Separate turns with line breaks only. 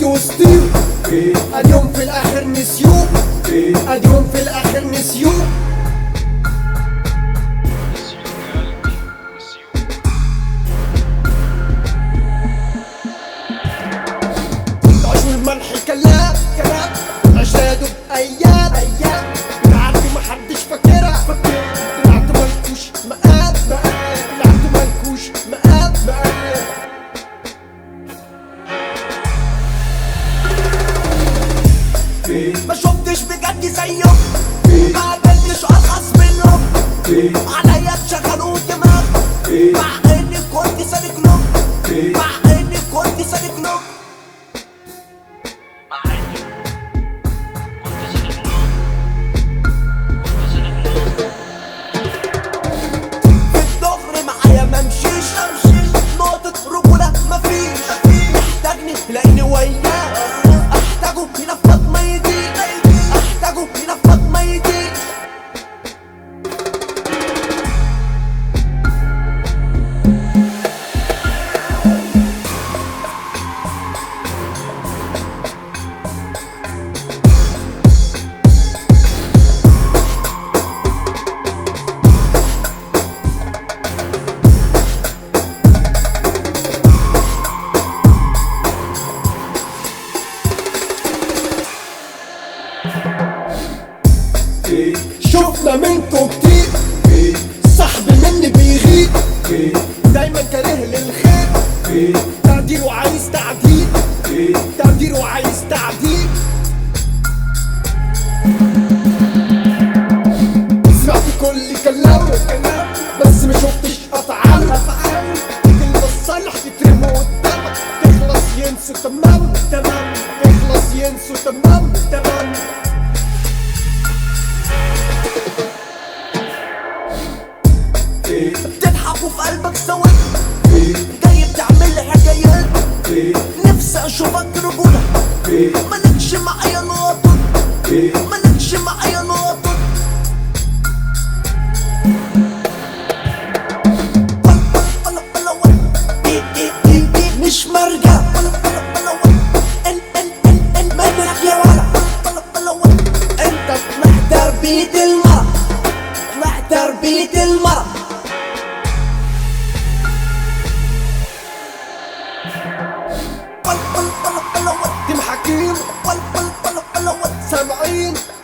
وسطيهم اليوم في الاخر نسيوه اليوم في الاخر نسيوه عشوا الملح كلام كلام عشادوا بأيام أيام طلعتوا محدش فاكرها فاكر طلعتوا مالكوش مقام مقام طلعتوا مالكوش مقام مقام
ما شفتش بجد زيهم ما قابلتش ارخص منهم عليا تشغلوا دماغ مع اني كنت سالك لهم مع اني كنت سالك لهم في الدغري معايا ممشيش نقطة رجولة مفيش محتاجني لاني وياه احتاجه ينفض ميتي احتاجه ينفض ميتي
شفنا منكم كتير صاحب مني بيغيب دايما كاره للخير تعديل وعايز تعديل تعديل وعايز تعديل سمعت كل كلامه بس ما شفتش افعاله كلمة الصالح تترموا قدامك تخلص ينسوا تمام تمام تخلص ينسوا تمام تمام
بتضحك وفي قلبك سواد جاي بتعمل لي حكايات نفسي اشوفك رجولة مالكش معايا نقطة مالكش معايا نقطة مش مرجع ان ان ان ان منك يا ولد انت محتار بيد المرة محتار بيد المرة
تيم حكيم سامعين